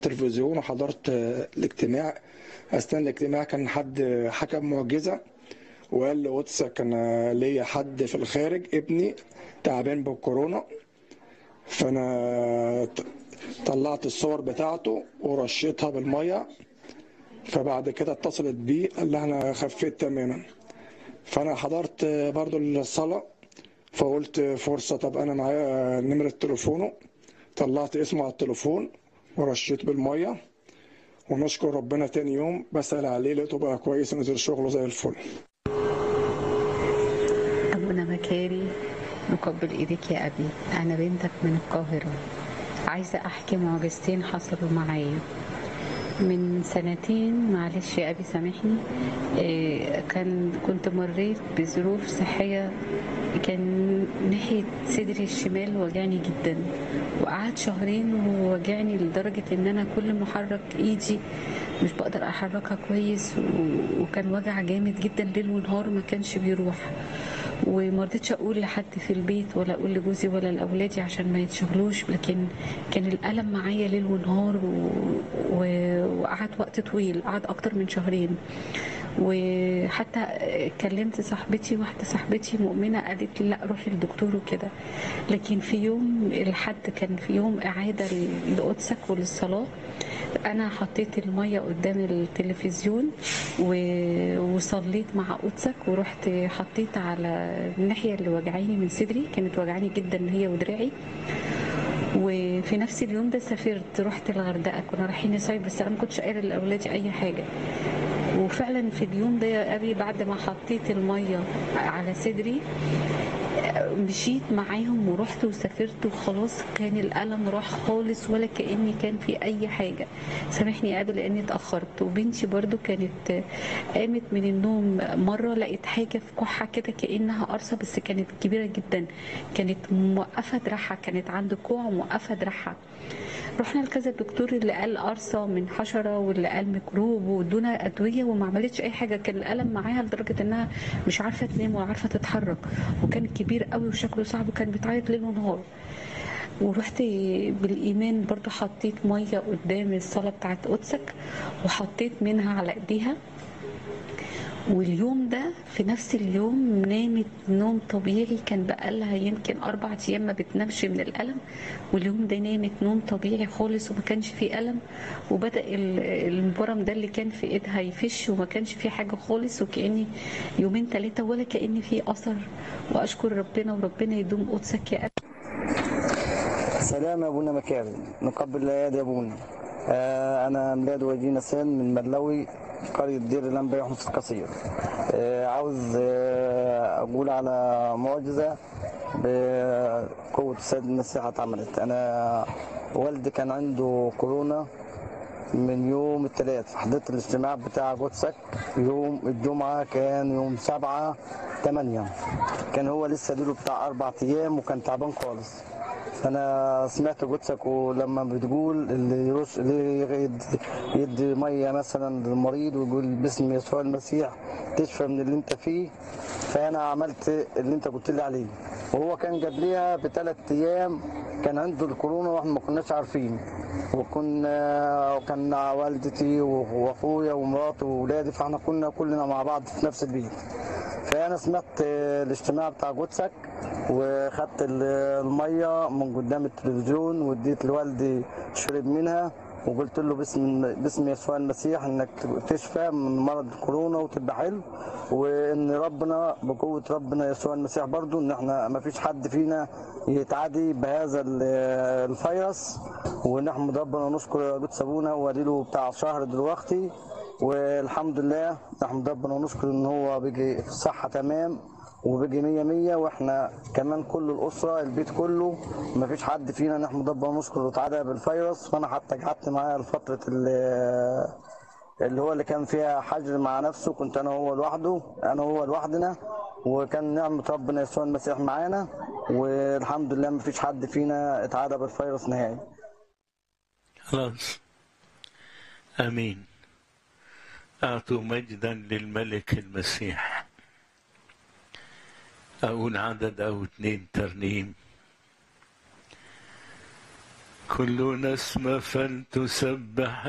التلفزيون وحضرت آه، الاجتماع اثناء الاجتماع كان حد حكى معجزه وقال لي قدس كان ليا حد في الخارج ابني تعبان بالكورونا فانا ط- طلعت الصور بتاعته ورشيتها بالميه فبعد كده اتصلت بيه قال لها انا خفيت تماما فانا حضرت برضو الصلاه فقلت فرصه طب انا معايا نمره تليفونه طلعت اسمه على التليفون ورشيت بالميه ونشكر ربنا تاني يوم بسأل عليه لقيته بقى كويس ونزل شغله زي الفل أبونا مكاري نقبل إيديك يا أبي أنا بنتك من القاهرة عايزة أحكي معجزتين حصلوا معايا من سنتين معلش يا أبي سامحني إيه، كان كنت مريت بظروف صحية كان ناحية صدري الشمال وجعني جدا وقعدت شهرين ووجعني لدرجة إن أنا كل ما أحرك إيدي مش بقدر أحركها كويس و- وكان وجع جامد جدا ليل ونهار ما كانش بيروح وما رضيتش اقول لحد في البيت ولا اقول لجوزي ولا لاولادي عشان ما يتشغلوش لكن كان الالم معايا ليل ونهار و... و... وقعد وقت طويل قعد اكتر من شهرين وحتى كلمت صاحبتي واحده صاحبتي مؤمنه قالت لي لا روحي للدكتور وكده لكن في يوم الحد كان في يوم اعاده لقدسك وللصلاه انا حطيت الميه قدام التلفزيون و... وصليت مع قدسك ورحت حطيت على الناحيه اللي وجعاني من صدري كانت وجعاني جدا هي ودراعي وفي نفس اليوم ده سافرت رحت الغردقه كنا رايحين نصيف بس انا ما كنتش قايله لاولادي اي حاجه وفعلا في اليوم ده يا ابي بعد ما حطيت الميه على صدري مشيت معاهم ورحت وسافرت وخلاص كان الألم راح خالص ولا كأني كان في أي حاجة سامحني يا أبي لأني اتأخرت وبنتي برضو كانت قامت من النوم مرة لقيت حاجة في كحة كده كأنها قرصة بس كانت كبيرة جدا كانت موقفة دراعها كانت عند كوع موقفة دراعها رحنا لكذا الدكتور اللي قال قرصة من حشرة واللي قال ميكروب وادونا أدوية وما عملتش أي حاجة كان الألم معاها لدرجة إنها مش عارفة تنام ولا عارفة تتحرك وكان كبير قوي وشكله صعب وكان بتعيط ليل ونهار ورحت بالإيمان برضو حطيت مية قدام الصلاة بتاعت قدسك وحطيت منها على إيديها واليوم ده في نفس اليوم نامت نوم طبيعي كان بقالها يمكن أربع أيام ما بتنامش من الألم واليوم ده نامت نوم طبيعي خالص وما كانش فيه ألم وبدأ ال- الورم ده اللي كان في إيدها يفش وما كانش فيه حاجة خالص وكأني يومين ثلاثة ولا كأني فيه أثر وأشكر ربنا وربنا يدوم قدسك يا أبي سلام يا ابونا مكارم نقبل الايادي يا ابونا آه انا ميلاد ودينا سان من مدلوي قرية دير الانبا يحمص القصير آه عاوز آه اقول على معجزة بقوة السيد المسيح اتعملت انا والدي كان عنده كورونا من يوم الثلاث حضرت الاجتماع بتاع جوتسك يوم الجمعة كان يوم سبعة تمانية كان هو لسه ديله بتاع أربع أيام وكان تعبان خالص أنا سمعت جوتسك ولما بتقول اللي يرش اللي يدي, يدي مية مثلا للمريض ويقول باسم يسوع المسيح تشفى من اللي أنت فيه فأنا عملت اللي أنت قلت لي عليه وهو كان قبليها بثلاث أيام كان عنده الكورونا واحنا ما كناش عارفين وكنا وكان والدتي واخويا ومراتي واولادي فاحنا كنا كلنا مع بعض في نفس البيت فانا سمعت الاجتماع بتاع جوتسك وخدت ال- الميه من قدام التلفزيون واديت لوالدي شرب منها وقلت له باسم باسم يسوع المسيح انك تشفى من مرض الكورونا وتبقى حلو وان ربنا بقوه ربنا يسوع المسيح برضو ان احنا ما فيش حد فينا يتعدي بهذا ال- الفيروس ونحمد ربنا ونشكر قدس ابونا واديله بتاع شهر دلوقتي والحمد لله نحمد ربنا ونشكر ان هو بيجي في صحه تمام وبيجي مية مية واحنا كمان كل الأسرة البيت كله مفيش حد فينا نحمد ربنا ونشكر اتعدى بالفيروس فأنا حتى قعدت معاه لفترة ال- اللي هو اللي كان فيها حجر مع نفسه كنت أنا هو لوحده أنا هو لوحدنا وكان نعمة ربنا يسوع المسيح معانا والحمد لله مفيش حد فينا اتعدى بالفيروس نهائي خلاص امين اعطوا مجدا للملك المسيح اقول عدد او اتنين ترنيم كل نسمة فلتسبح